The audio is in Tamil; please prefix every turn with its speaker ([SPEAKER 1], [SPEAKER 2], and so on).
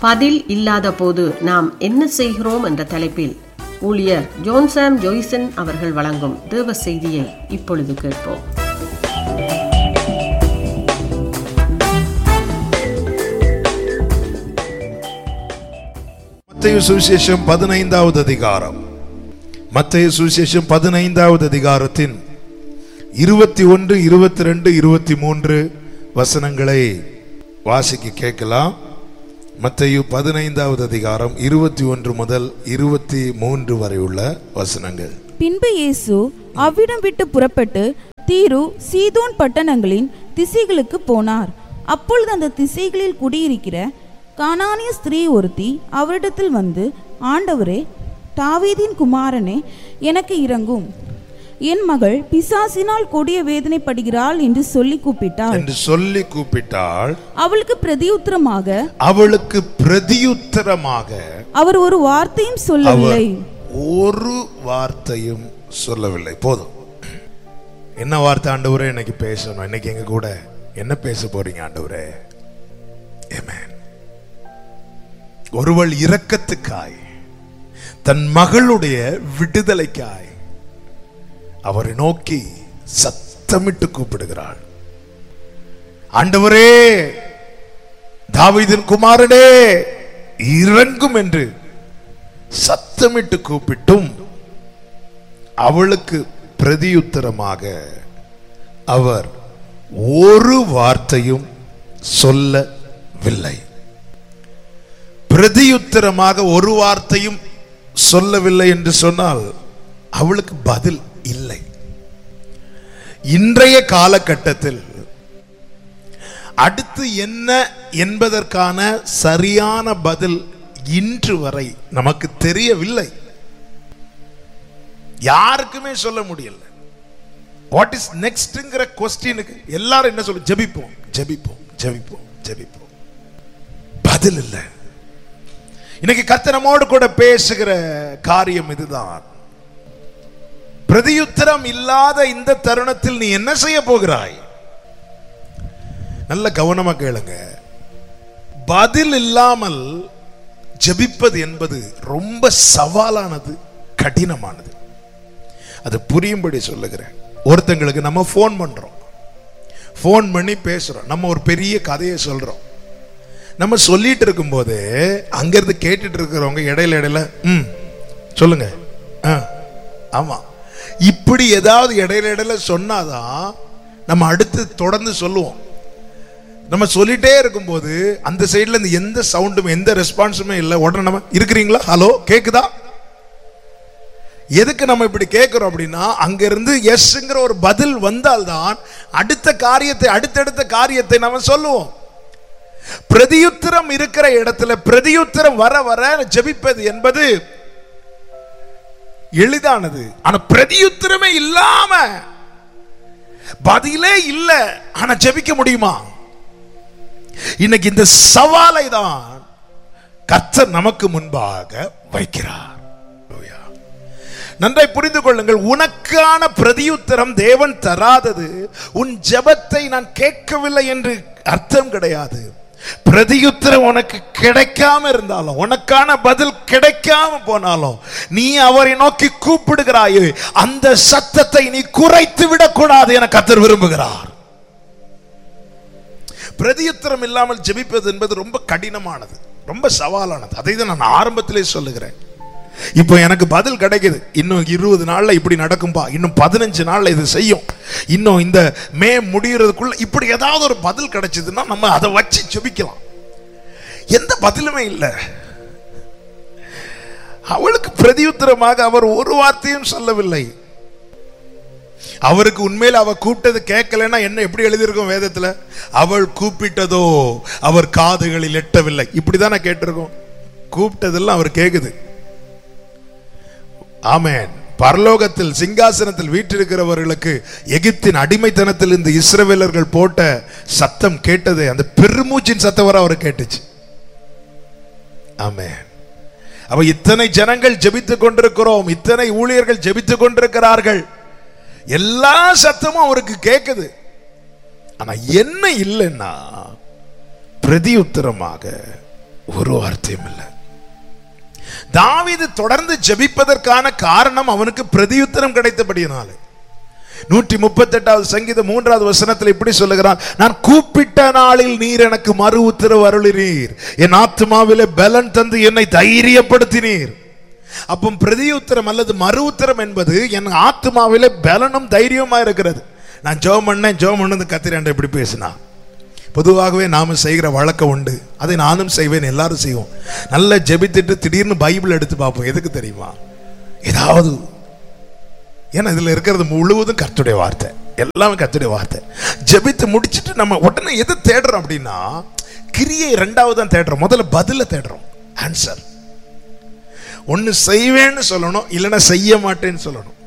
[SPEAKER 1] பதில் இல்லாத போது நாம் என்ன செய்கிறோம் என்ற தலைப்பில் ஊழியர் ஜோன்சாம் ஜோய்சன் அவர்கள் வழங்கும் தேவ செய்தியை இப்பொழுது கேட்போம்
[SPEAKER 2] மத்தேயு சுவிசேஷம் பதினைந்தாவது அதிகாரம் மத்தேயு சுவிசேஷம் பதினைந்தாவது அதிகாரத்தின் இருபத்தி ஒன்று இருபத்தி ரெண்டு இருபத்தி மூன்று வசனங்களை வாசிக்க கேட்கலாம் மத்தேயு பதினைந்தாவது அதிகாரம் இருபத்தி ஒன்று முதல் இருபத்தி மூன்று வரை உள்ள வசனங்கள்
[SPEAKER 3] பின்பு இயேசு அவ்விடம் விட்டு புறப்பட்டு தீரு சீதோன் பட்டணங்களின் திசைகளுக்கு போனார் அப்பொழுது அந்த திசைகளில் குடியிருக்கிற கானானிய ஸ்திரீ ஒருத்தி அவரிடத்தில் வந்து ஆண்டவரே தாவீதின் குமாரனே எனக்கு இறங்கும் என் மகள் பிசாசினால் கொடிய வேதனைப்படுகிறாள் என்று சொல்லி கூப்பிட்டாள்
[SPEAKER 2] என்று சொல்லி கூப்பிட்டாள்
[SPEAKER 3] அவளுக்கு பிரதியுத்தரமாக
[SPEAKER 2] அவளுக்கு பிரதியுத்தரமாக
[SPEAKER 3] அவர் ஒரு வார்த்தையும் சொல்லவில்லை
[SPEAKER 2] ஒரு வார்த்தையும் சொல்லவில்லை போதும் என்ன வார்த்தை ஆண்டவரே இன்னைக்கு பேசணும் இன்னைக்கு எங்க கூட என்ன பேச போறீங்க ஆண்டவரே Amen. ஒருவள் இரக்கத்துக்காய் தன் மகளுடைய விடுதலைக்காய் அவரை நோக்கி சத்தமிட்டு கூப்பிடுகிறாள் ஆண்டவரே தாவீதின் குமாரனே இறங்கும் என்று சத்தமிட்டு கூப்பிட்டும் அவளுக்கு பிரதியுத்தரமாக அவர் ஒரு வார்த்தையும் சொல்லவில்லை பிரதியுத்தரமாக ஒரு வார்த்தையும் சொல்லவில்லை என்று சொன்னால் அவளுக்கு பதில் இல்லை இன்றைய காலகட்டத்தில் அடுத்து என்ன என்பதற்கான சரியான பதில் இன்று வரை நமக்கு தெரியவில்லை யாருக்குமே சொல்ல முடியல வாட் இஸ் நெக்ஸ்ட்ங்கிற கொஸ்டினுக்கு எல்லாரும் என்ன சொல்ல ஜெபிப்போம் ஜெபிப்போம் ஜெபிப்போம் ஜெபிப்போம் பதில் இல்லை இன்னைக்கு கர்த்தர் நம்மோடு கூட பேசுகிற காரியம் இதுதான் பிரதியுத்தரம் இல்லாத இந்த தருணத்தில் நீ என்ன செய்ய போகிறாய் நல்ல கவனமா கேளுங்க பதில் இல்லாமல் ஜெபிப்பது என்பது ரொம்ப சவாலானது கடினமானது அது புரியும்படி சொல்லுகிறேன் ஒருத்தங்களுக்கு நம்ம ஃபோன் பண்றோம் ஃபோன் பண்ணி பேசுறோம் நம்ம ஒரு பெரிய கதையை சொல்றோம் நம்ம சொல்லிட்டு இருக்கும்போது அங்கிருந்து கேட்டுட்டு இருக்கிறவங்க இடையில இடையில ம் சொல்லுங்க ஆ ஆமா இப்படி ஏதாவது இடையில இடையில சொன்னாதான் நம்ம அடுத்து தொடர்ந்து சொல்லுவோம் நம்ம சொல்லிட்டே இருக்கும்போது அந்த சைடுல இருந்து எந்த சவுண்டும் எந்த ரெஸ்பான்ஸுமே இல்லை உடனே நம்ம இருக்கிறீங்களா ஹலோ கேக்குதா எதுக்கு நம்ம இப்படி கேட்கிறோம் அப்படின்னா அங்கிருந்து எஸ்ங்கிற ஒரு பதில் வந்தால்தான் அடுத்த காரியத்தை அடுத்தடுத்த காரியத்தை நம்ம சொல்லுவோம் பிரதியுத்தரம் இருக்கிற இடத்துல பிரதியுத்தரம் வர வர ஜெபிப்பது என்பது எளிதானது ஆனா பிரதியுத்தரமே இல்லாம பதிலே இல்ல ஆனா ஜெபிக்க முடியுமா இன்னைக்கு இந்த சவாலை தான் கர்த்தர் நமக்கு முன்பாக வைக்கிறார் Hallelujah. நன்றாய் புரிந்து கொள்ளுங்கள் உனக்கான பிரதியுத்தரம் தேவன் தராதது உன் ஜெபத்தை நான் கேட்கவில்லை என்று அர்த்தம் கிடையாது பிரதியுத்தரம் உனக்கு கிடைக்காம இருந்தாலும் உனக்கான பதில் கிடைக்காம போனாலும் நீ அவரை நோக்கி கூப்பிடுகிறாயே அந்த சத்தத்தை நீ குறைத்து விடக்கூடாது என கத்தர் விரும்புகிறார் பிரதியுத்தரம் இல்லாமல் ஜெபிப்பது என்பது ரொம்ப கடினமானது ரொம்ப சவாலானது அதை தான் நான் ஆரம்பத்திலே சொல்லுகிறேன் இப்போ எனக்கு பதில் கிடைக்குது இன்னும் இருபது நாள்ல இப்படி நடக்கும்பா இன்னும் பதினஞ்சு நாள்ல இது செய்யும் இன்னும் இந்த மே முடியறதுக்குள்ள இப்படி ஏதாவது ஒரு பதில் கிடைச்சதுன்னா நம்ம அதை வச்சு ஜெபிக்கலாம் எந்த பதிலுமே இல்லை அவளுக்கு பிரதியுத்தரமாக அவர் ஒரு வார்த்தையும் சொல்லவில்லை அவருக்கு உண்மையில் அவ கூப்பிட்டது கேட்கலன்னா என்ன எப்படி எழுதியிருக்கும் வேதத்துல அவள் கூப்பிட்டதோ அவர் காதுகளில் எட்டவில்லை இப்படிதானே கேட்டிருக்கோம் கூப்பிட்டதெல்லாம் அவர் கேக்குது ஆமென் பரலோகத்தில் சிங்காசனத்தில் வீற்றிருக்கிறவர்களுக்கு எகிப்தின் அடிமைத்தனத்தில் இந்த இஸ்ரவேலர்கள் போட்ட சத்தம் கேட்டது அந்த பெருமூச்சின் சத்தம் வர அவர் கேட்டுச்சு ஆமென் அவ இத்தனை ஜனங்கள் ஜெபித்துக் கொண்டிருக்கிறோம் இத்தனை ஊழியர்கள் ஜெபித்துக் கொண்டிருக்கிறார்கள் எல்லா சத்தமும் அவருக்கு கேக்குது ஆனா என்ன இல்லைன்னா பிரதியுத்தரமாக ஒரு வார்த்தையும் இல்லை தாவீது தொடர்ந்து ஜெபிப்பதற்கான காரணம் அவனுக்கு பிரதியுத்தரம் கிடைத்தபடியினாலே நூற்றி முப்பத்தி எட்டாவது சங்கீதம் மூன்றாவது வசனத்தில் இப்படி சொல்லுகிறான் நான் கூப்பிட்ட நாளில் நீர் எனக்கு மறு உத்தரவு அருளினீர் என் ஆத்மாவிலே பலன் தந்து என்னை தைரியப்படுத்தினீர் அப்போ பிரதியுத்தரம் அல்லது மறு உத்தரம் என்பது என் ஆத்மாவிலே பலனும் தைரியமா இருக்கிறது நான் ஜோம் பண்ணேன் ஜோம் பண்ணது கத்திரேன் இப்படி பேசினா பொதுவாகவே நாம செய்கிற வழக்கம் உண்டு அதை நானும் செய்வேன் எல்லாரும் செய்வோம் நல்லா ஜெபித்துட்டு திடீர்னு பைபிள் எடுத்து பார்ப்போம் எதுக்கு தெரியுமா ஏதாவது ஏன்னா இதுல இருக்கிறது முழுவதும் கர்த்தருடைய வார்த்தை எல்லாமே கர்த்தருடைய வார்த்தை ஜெபித்து முடிச்சிட்டு நம்ம உடனே எது தேடுறோம் அப்படின்னா கிரியை ரெண்டாவது தான் தேடுறோம் முதல்ல பதில தேடுறோம் ஆன்சர் ஒன்னு செய்வேன்னு சொல்லணும் இல்லைன்னா செய்ய மாட்டேன்னு சொல்லணும்